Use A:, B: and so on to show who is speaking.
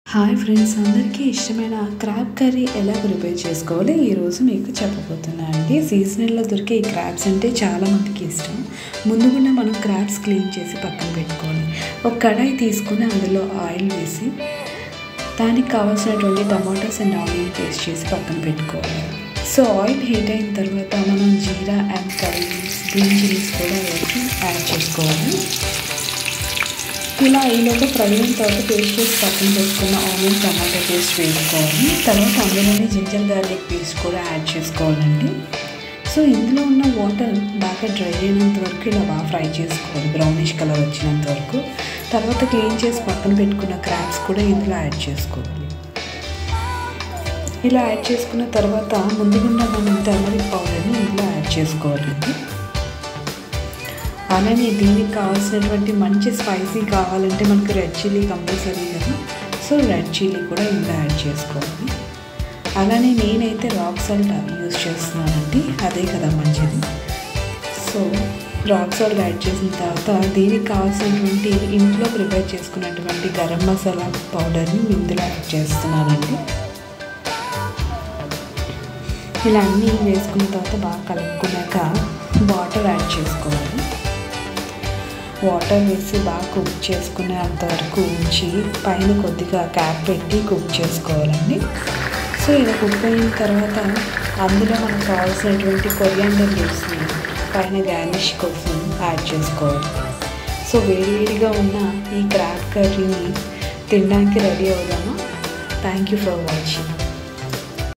A: hi friends అందరికీ ఇష్టమైన crab curry ఎలా ప్రిపేర్ చేసుకోవాలో ఈరోజు మీకు చెప్పబోతున్నా అండి సీజనల్లో దొరికే ఈ క్రాబ్స్ అంటే చాలా మందికి ఇష్టం ముందుగుండా మనం క్రాబ్స్ క్లీన్ చేసి పక్కన పెట్టుకోవాలి ఒక కడాయి తీసుకుని అందులో ఆయిల్ వేసి దానికి కావాల్సినటువంటి టమాటోస్ అండ్ ఆనియన్ పేస్ట్ చేసి పక్కన పెట్టుకోవాలి సో ఆయిల్ హీట్ అయిన తర్వాత మనం jeera and curry green chillies కూడా వేసి యాడ్ చేసుకోవాలి ఇలా ఈలోగా ఫ్రై అయిన తర్వాత పేస్ట్ చేసి పక్కన పెట్టుకున్న ఆనియన్ టమాటో పేస్ట్ వేసుకోవాలి తర్వాత అందులోనే జింజర్ గార్లిక్ పేస్ట్ కూడా యాడ్ చేసుకోవాలండి సో ఇందులో ఉన్న వాటర్ బాగా డ్రై అయినంత వరకు ఇలా బాగా ఫ్రై చేసుకోవాలి బ్రౌనిష్ కలర్ వచ్చినంత వరకు తర్వాత క్లీన్ చేసి పక్కన పెట్టుకున్న క్రాబ్స్ కూడా ఇందులో యాడ్ చేసుకోవాలి ఇలా యాడ్ చేసుకున్న తర్వాత ముందుగుండా మనం టర్మరిక్ పౌడర్ని ఇందులో యాడ్ చేసుకోవాలండి అలానే దీనికి కావాల్సినటువంటి మంచి స్పైసీ కావాలంటే మనకు రెడ్ చిల్లీ కంపల్సరీ కదా సో రెడ్ చిల్లీ కూడా ఇందులో యాడ్ చేసుకోవాలి అలానే నేనైతే రాక్ సాల్ట్ యూస్ చేస్తున్నానండి అదే కదా మంచిది సో రాక్ సాల్ట్ యాడ్ చేసిన తర్వాత దీనికి కావాల్సినటువంటి ఇంట్లో ప్రిపేర్ చేసుకున్నటువంటి గరం మసాలా పౌడర్ని ఇందులో యాడ్ చేస్తున్నానండి ఇలా అన్నీ వేసుకున్న తర్వాత బాగా కలుపుకున్నాక వాటర్ యాడ్ చేసుకోవాలి వాటర్ వేసి బాగా కుక్ చేసుకునేంత వరకు ఉంచి పైన కొద్దిగా క్యాప్ పెట్టి కుక్ చేసుకోవాలండి సో ఇలా కుక్ అయిన తర్వాత అందులో మనకు కావాల్సినటువంటి కొరియాండర్ లీవ్స్ని పైన గార్నిష్ కోసం యాడ్ చేసుకోవాలి సో వేడివేడిగా ఉన్న ఈ క్రాబ్ కర్రీని తినడానికి రెడీ అవుదామా థ్యాంక్ యూ ఫర్ వాచింగ్